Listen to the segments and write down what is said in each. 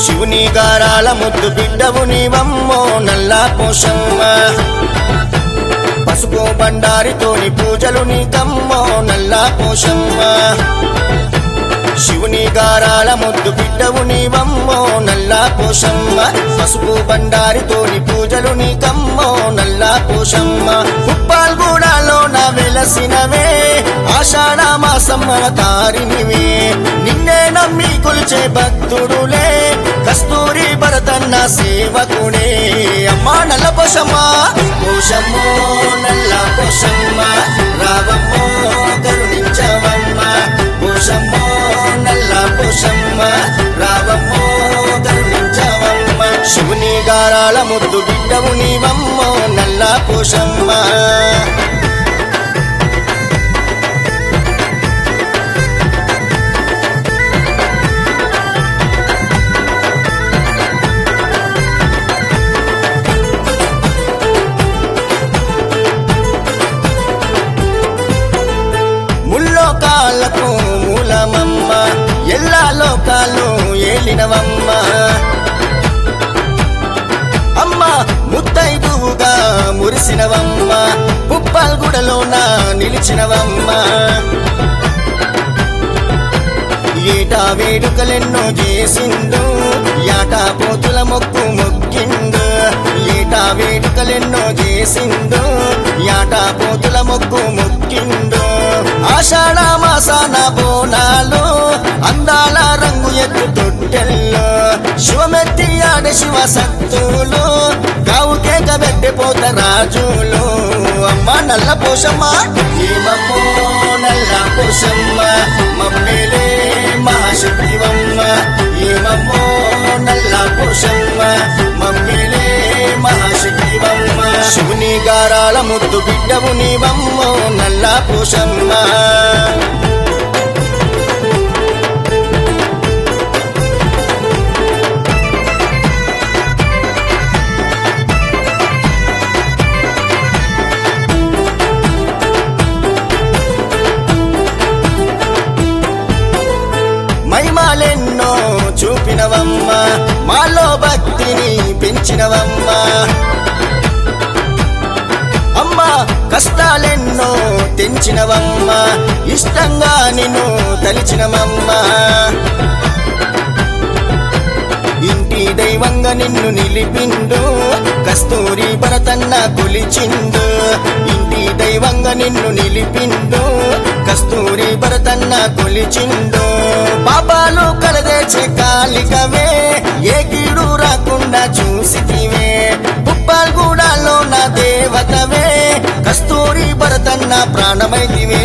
శివుని గారాల ముద్దు బిడ్డవు నీవమ్మో నల్లా పోషమ్మ పసుపు బండారితోని పూజలు నీకమ్మో నల్లా పోషమ్మ శివుని గారాల ముద్దు బిడ్డవు నీవమ్మో నల్లా పోషమ్మ పసుపు బండారితోని పూజలు నీకమ్మో నల్లా పోషమ్మ ఉప్పాల్గూడలో నా వెలసినవే ఆషాఢ మాసమ్మల తారినివే నిన్నే నమ్మి కొలిచే భక్తుడులే కస్తూరి భరతన్న సేవకుడే అమ్మా నల్ల పోషమ్మ పోషమ్మో నల్ల పోషమ్మ రావమ్మో కరుణించవమ్మ పోషమ్మో నల్ల పోషమ్మ రావమ్మో కరుణించవమ్మ శివుని గారాల ముద్దు బిడ్డవు నీవమ్మో నల్ల పోషమ్మ ముల్లోకాలకు మూలమమ్మ ఎల్లా లోకాలు ఏలినవమ్మ అమ్మ ముత్తైదువుగా మురిసినవమ్మ పుప్పల్గుడలోన నిలిచినవమ్మ ఏటా వేడుకలెన్నో చేసిండు యాటా పోతుల మొక్కు మొక్కిండు ఏటా వేడుకలెన్నో చేసిండు యాటా పోతుల మొక్కు మొక్కిండు ఆషాఢ మాసాన బోనాలు అందాల రంగు ఎత్తు తొట్టెల్లో శివమెత్తి ఆడ శివ సత్తులు గావు కేక పెట్టిపోత రాజులు అమ్మ నల్ల పోషమ్మ ఏమమ్మో నల్ల పోషమ్మ మమ్మేలే మహాశక్తివమ్మ ఏమమ్మో నల్ల పోషమ్మ మమ్మేలే మహాశక్తివమ్మ శివుని గారాల ముద్దు బిడ్డవు నీవమ్మో నల్ల పోషమ్మ మహిమాలెన్నో చూపినవమ్మ మాలో భక్తిని పెంచినవమ్మ అమ్మ కష్టాలెన్నో తెంచినవమ్మ ఇష్టంగా నిన్ను తలిచినవమ్మ ఇంటి దైవంగా నిన్ను నిలిపిండు కస్తూరి భరతన్న కొలిచిండు ఇంటి దైవంగా నిన్ను నిలిపిండు కస్తూరి భరతన్న కొలిచిండు పాపాలు కలదేచే కాలికవే ఏ కీడు రాకుండా చూసితివే పుప్పాల్గూడలో నా దేవతవే కస్తూరి భరతన్న ప్రాణమైతివే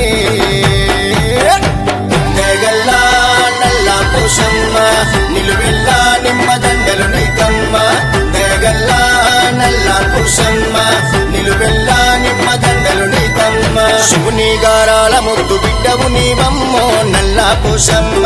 జగల్లా నల్ల పోషమ్మ నిలువెల్లా నిమ్మదండలు నీకమ్మ దయగల్లా నల్ల పోషమ్మ నిలువెల్లా నిమ్మదండలు నీకమ్మ శివుని గారాల ముద్దు బిడ్డవు నీవమ్మో నల్ల పోషమ్మ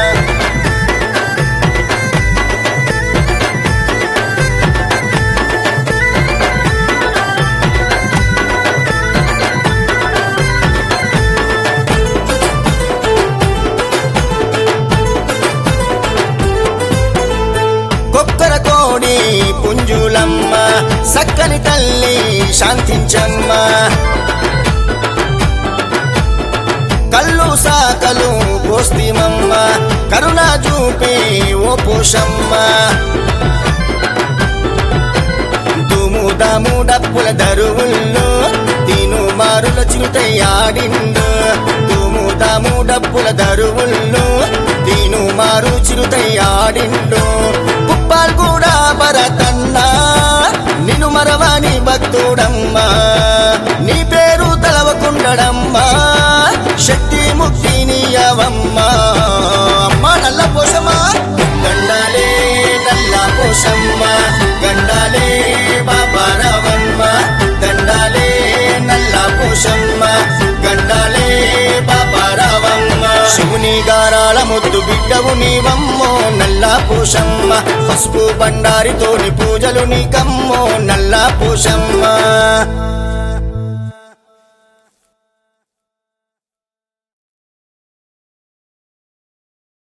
కొక్కర కోడి పుంజులమ్మ సక్కని తల్లి శాంతించమ్మ కళ్ళు సాకలు పోస్తిమమ్మ కరుణ చూపి ఓ పోషమ్మ దుము దాము డప్పుల దరువుల్లో తీను మారుల చిరుతయ్యాడిండు దుము దాము డప్పుల దరువుల్లో తీను మారు చిరుతయ్యాడిండు కుప్పాల్ కూడా భరతన్నా నిన్ను మరవాని భక్తుడమ్మా నీ పేరు తలవకుండడమ్మా శక్తి ముక్తి నీయవమ్మా అమ్మ నల్ల పోషమా గండాలే నల్ల పోషమ్మ గండాలే బాబా రావమ్మ గండాలే నల్ల పోషమ్మ గండాలే బాబా రావమ్మ శివుని గారాల ముద్దు బిడ్డవు నీవమ్మో నల్ల పోషమ్మ పసుపు బండారితోని పూజలు నీకమ్మో నల్ల పోషమ్మ